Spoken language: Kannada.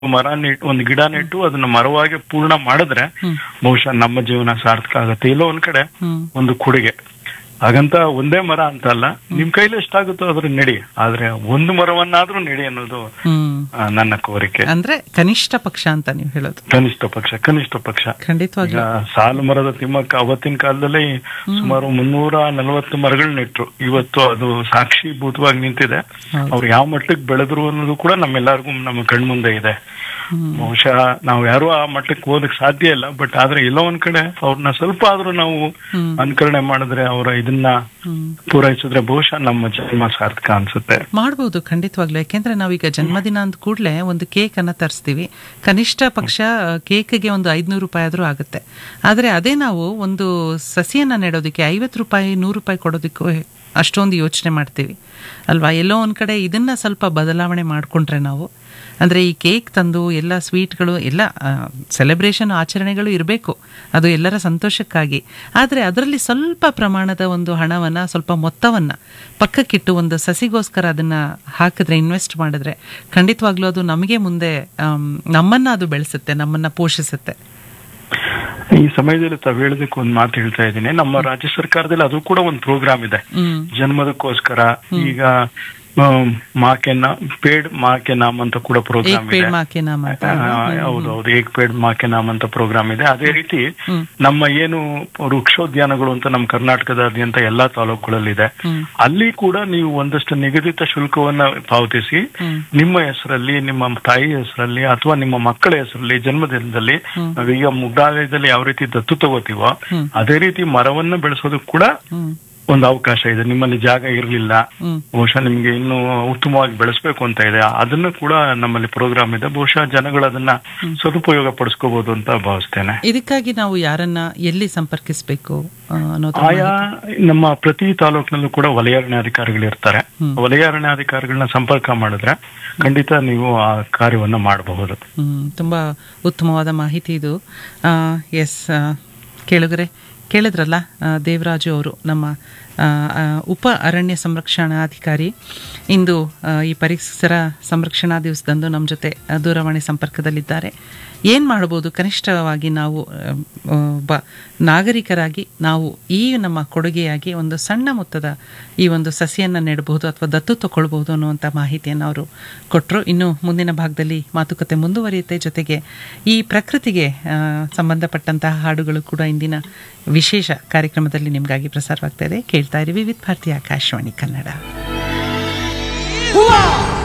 ಮರ ನೆಟ್ಟು ಒಂದು ಗಿಡ ನೆಟ್ಟು ಅದನ್ನ ಮರವಾಗಿ ಪೂರ್ಣ ಮಾಡಿದ್ರೆ ಹ್ಮ್. ಬಹುಶಃ ನಮ್ಮ ಜೀವನ ಸಾರ್ಥಕ ಆಗುತ್ತೆ ಎಲ್ಲೋ ಒಂದ್ ಕಡೆ ಹ್ಮ್ ಒಂದು ಕೊಡುಗೆ ಹಾಗಂತ ಒಂದೇ ಮರ ಅಂತ ಅಲ್ಲ ನಿಮ್ ಕೈಲಿ ಎಷ್ಟಾಗುತ್ತೋ ಅದ್ರ ನೆಡಿ ಆದ್ರೆ ಒಂದು ಮರವನ್ನಾದ್ರೂ ನೆಡಿ ಅನ್ನೋದು ಹ್ಮ್ ಆ, ನನ್ನ ಕೋರಿಕೆ ಅಂದ್ರೆ ಕನಿಷ್ಠ ಪಕ್ಷ ಅಂತ ನೀವು ಹೇಳೋದು ಕನಿಷ್ಠ ಪಕ್ಷ ಕನಿಷ್ಠ ಪಕ್ಷ ಖಂಡಿತವಾಗ್ಲೂ ಈಗ ಸಾಲು ಮರದ ತಿಮ್ಮಕ್ಕ ಅವತ್ತಿನ ಕಾಲದಲ್ಲಿ ಸುಮಾರು ಮುನ್ನೂರ ನಲವತ್ತು ಮರಗಳು ನೆಟ್ರು ಇವತ್ತು ಅದು ಸಾಕ್ಷೀಭೂತವಾಗಿ ನಿಂತಿದೆ ಹೌದು. ಅವ್ರು ಯಾವ ಮಟ್ಟಕ್ಕೆ ಬೆಳೆದ್ರು ಅನ್ನೋದು ಕೂಡ ನಮ್ಮೆಲ್ಲರಿಗೂ ನಮ್ಮ ಕಣ್ಮುಂದೆ ಇದೆ ಹ್ಮ್. ಬಹುಶಃ ನಾವು ಯಾರು ಆ ಮಟ್ಟಕ್ಕೆ ಹೋಗಕ್ ಸಾಧ್ಯ ಇಲ್ಲ ಬಟ್ ಆದ್ರೆ ಎಲ್ಲೋ ಒಂದ್ ಕಡೆ ಅವ್ರನ್ನ ಸ್ವಲ್ಪ ಆದ್ರೂ ನಾವು ಹ್ಮ್. ಅನುಕರಣೆ ಮಾಡಿದ್ರೆ ಅವರ ಇದನ್ನ ಹ್ಮ್ ಪೂರೈಸಿದ್ರೆ ಬಹುಶಃ ನಮ್ಮ ಜನ್ಮ ಸಾರ್ಥಕ ಅನ್ಸುತ್ತೆ ಮಾಡ್ಬೋದು ಖಂಡಿತವಾಗ್ಲೂ ಯಾಕೆಂದ್ರೆ ನಾವೀಗ ಜನ್ಮದಿನ ಅಂದ ಕೂಡಲೇ ಒಂದು ಕೇಕ್ ಅನ್ನ ತರಿಸ್ತೀವಿ ಕನಿಷ್ಠ ಪಕ್ಷ ಕೇಕ್ಗೆ ಒಂದು ಐದ್ನೂರು ರೂಪಾಯಿ ಆದ್ರೂ ಆಗುತ್ತೆ ಆದ್ರೆ ಅದೇ ನಾವು ಒಂದು ಸಸಿಯನ್ನ ನೆಡೋದಕ್ಕೆ ಐವತ್ತು ರೂಪಾಯಿ ನೂರು ರೂಪಾಯಿ ಕೊಡೋದಕ್ಕೂ ಅಷ್ಟೊಂದು ಯೋಚನೆ ಮಾಡ್ತೀವಿ ಅಲ್ವಾ ಎಲ್ಲೋ ಒಂದ್ ಕಡೆ ಇದನ್ನ ಸ್ವಲ್ಪ ಬದಲಾವಣೆ ಮಾಡ್ಕೊಂಡ್ರೆ ನಾವು ಅಂದ್ರೆ ಈ ಕೇಕ್ ತಂದು ಎಲ್ಲ ಸ್ವೀಟ್ಗಳು ಎಲ್ಲ ಸೆಲೆಬ್ರೇಷನ್ ಆಚರಣೆಗಳು ಇರಬೇಕು ಅದು ಎಲ್ಲರ ಸಂತೋಷಕ್ಕಾಗಿ ಆದರೆ ಅದರಲ್ಲಿ ಸ್ವಲ್ಪ ಪ್ರಮಾಣದ ಒಂದು ಹಣವನ್ನ ಸ್ವಲ್ಪ ಮೊತ್ತವನ್ನ ಪಕ್ಕಕ್ಕಿಟ್ಟು ಒಂದು ಸಸಿಗೋಸ್ಕರ ಅದನ್ನ ಹಾಕಿದ್ರೆ ಇನ್ವೆಸ್ಟ್ ಮಾಡಿದ್ರೆ ಖಂಡಿತವಾಗ್ಲೂ ಅದು ನಮಗೆ ಮುಂದೆ ಆಮ್, ನಮ್ಮನ್ನ ಅದು ಬೆಳೆಸುತ್ತೆ ನಮ್ಮನ್ನ ಪೋಷಿಸುತ್ತೆ ಈ ಸಮಯದಲ್ಲಿ ತಾವ್ ಹೇಳೋದಕ್ಕೆ ಒಂದ್ ಮಾತು ಹೇಳ್ತಾ ಇದ್ದೀನಿ ನಮ್ಮ ರಾಜ್ಯ ಸರ್ಕಾರದಲ್ಲಿ ಅದು ಕೂಡ ಒಂದು ಪ್ರೋಗ್ರಾಮ್ ಇದೆ ಹ್ಮ್ ಜನ್ಮದಕ್ಕೋಸ್ಕರ ಈಗ ಆಮ್, ಮಾಕೆ ನಾ ಪೇಡ್ ಮಾಕೆ ನಾಮ್ ಅಂತ ಕೂಡ ಏಕ್ ಪ್ರೋಗ್ರಾಮ್ ಇದೆ ಪೇಡ್ ಮಾಕೆ ನಾಮ್ ಅಂತ ಆ, ಹೌದು ಹೌದು ಏಕ್ ಪೇಡ್ ಮಾಕೆ ನಾಮ್ ಅಂತ ಪ್ರೋಗ್ರಾಮ್ ಇದೆ ಅದೇ ರೀತಿ ಹ್ಮ್. ನಮ್ಮ ಏನು ವೃಕ್ಷೋದ್ಯಾನಗಳು ಅಂತ ನಮ್ಮ ಕರ್ನಾಟಕದಾದ್ಯಂತ ಎಲ್ಲಾ ತಾಲೂಕುಗಳಲ್ಲಿದೆ ಹ್ಮ್ ಅಲ್ಲಿ ಕೂಡ ನೀವು ಒಂದಷ್ಟು ನಿಗದಿತ ಶುಲ್ಕವನ್ನ ಪಾವತಿಸಿ ಹ್ಮ್ ನಿಮ್ಮ ಹೆಸರಲ್ಲಿ ನಿಮ್ಮ ತಾಯಿ ಹೆಸರಲ್ಲಿ ಅಥವಾ ನಿಮ್ಮ ಮಕ್ಕಳ ಹೆಸರಲ್ಲಿ ಜನ್ಮದಿನದಲ್ಲಿ ಹ್ಮ್. ನಾವೀಗ ಮುಗ್ಧಾಲಯದಲ್ಲಿ ಯಾವ ರೀತಿ ದತ್ತು ತಗೋತೀವೋ ಹ್ಮ್. ಅದೇ ರೀತಿ ಮರವನ್ನ ಬೆಳೆಸೋದಕ್ಕೆ ಕೂಡ ಹ್ಮ್ ಒಂದು ಅವಕಾಶ ಇದೆ ನಿಮ್ಮಲ್ಲಿ ಜಾಗ ಇರಲಿಲ್ಲ ಹ್ಮ್ ಬಹುಶಃ ನಿಮ್ಗೆ ಇನ್ನೂ ಉತ್ತಮವಾಗಿ ಬೆಳೆಸ್ಬೇಕು ಅಂತ ಇದೆ ಅದನ್ನ ಕೂಡ ನಮ್ಮಲ್ಲಿ ಪ್ರೋಗ್ರಾಮ್ ಇದೆ ಬಹುಶಃ ಜನಗಳು ಅದನ್ನ ಸದುಪಯೋಗ ಪಡಿಸ್ಕೋಬಹುದು ಅಂತ ಭಾವಿಸ್ತೇನೆ ಇದಕ್ಕಾಗಿ ನಾವು ಯಾರನ್ನ ಎಲ್ಲಿ ಸಂಪರ್ಕಿಸಬೇಕು ಅನ್ನೋದು ಆಯಾ ನಮ್ಮ ಪ್ರತಿ ತಾಲೂಕಿನಲ್ಲೂ ಕೂಡ ವಲಯಾರಣ್ಯಾಧಿಕಾರಿಗಳು ಇರ್ತಾರೆ ಹ್ಮ್. ವಲಯಾರಣ್ಯಾಧಿಕಾರಿಗಳನ್ನ ಸಂಪರ್ಕ ಮಾಡಿದ್ರೆ ಖಂಡಿತ ನೀವು ಆ ಕಾರ್ಯವನ್ನ ಮಾಡಬಹುದು ಹ್ಮ್, ತುಂಬಾ ಉತ್ತಮವಾದ ಮಾಹಿತಿ ಇದು ಎಸ್ ಕೇಳುಗರೆ ಕೇಳಿದ್ರಲ್ಲ ಆ, ದೇವರಾಜು ಅವರು ನಮ್ಮ ಆ, ಆ, ಉಪ ಅರಣ್ಯ ಸಂರಕ್ಷಣಾಧಿಕಾರಿ ಇಂದು ಆ, ಈ ಪರಿಸರ ಸಂರಕ್ಷಣಾ ದಿವಸದಂದು ನಮ್ಮ ಜೊತೆ ಆ, ದೂರವಾಣಿ ಸಂಪರ್ಕದಲ್ಲಿದ್ದಾರೆ ಏನು ಮಾಡ್ಬೋದು ಕನಿಷ್ಠವಾಗಿ ನಾವು ಆ, ಒಬ್ಬ ನಾಗರಿಕರಾಗಿ ನಾವು ಈ ನಮ್ಮ ಕೊಡುಗೆಯಾಗಿ ಒಂದು ಸಣ್ಣ ಮೊತ್ತದ ಈ ಒಂದು ಸಸಿಯನ್ನು ನೆಡಬಹುದು ಅಥವಾ ದತ್ತು ತಗೊಳ್ಬಹುದು ಅನ್ನುವಂಥ ಮಾಹಿತಿಯನ್ನು ಅವರು ಕೊಟ್ಟರು ಇನ್ನು ಮುಂದಿನ ಭಾಗದಲ್ಲಿ ಮಾತುಕತೆ ಮುಂದುವರಿಯುತ್ತೆ ಜೊತೆಗೆ ಈ ಪ್ರಕೃತಿಗೆ ಆ, ಸಂಬಂಧಪಟ್ಟಂತಹ ಹಾಡುಗಳು ಕೂಡ ಇಂದಿನ ವಿಶೇಷ ಕಾರ್ಯಕ್ರಮದಲ್ಲಿ ನಿಮಗಾಗಿ ಪ್ರಸಾರವಾಗ್ತಾ ಇದೆ ಕೇಳ್ತಾ ಇರಿ ವಿವಿಧ ಭಾರತಿ ಆಕಾಶವಾಣಿ ಕನ್ನಡ Hurrah!